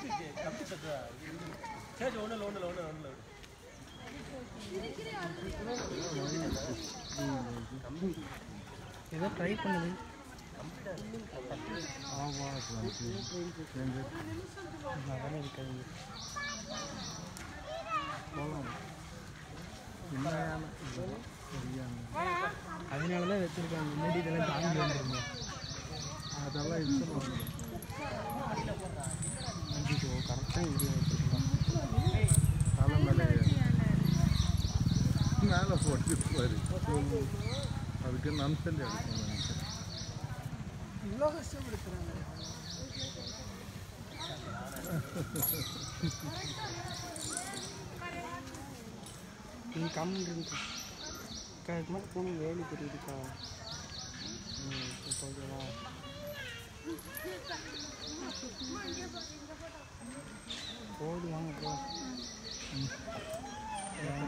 சரி ஒன்றும் இல்லை ஒன்றும் இல்லை ஒன்றும் ஒன்றும் ஏதோ ட்ரை பண்ணுது அதெல்லாம் இருக்காது போகலாம் அதனால தான் வச்சுருக்காங்க முன்னாடி இதெல்லாம் தாண்டி வந்துருங்க அதெல்லாம் இது அஞ்சுக்கோ கரெக்டாக இது வச்சுருக்கான் தலை மேலே மேலே போட்டு பாரு அதுக்கு நம்சல் எடுக்கணும் நினைக்கிறேன் இவ்வளோ கஷ்டப்படுத்துகிறாங்க நீ கம்மிருக்கா அக்கா இதுக்கு மேலே போகணும் வேலி தெரியுதுக்கா ம் இப்போ ஓகேவா போதும் வாங்க போ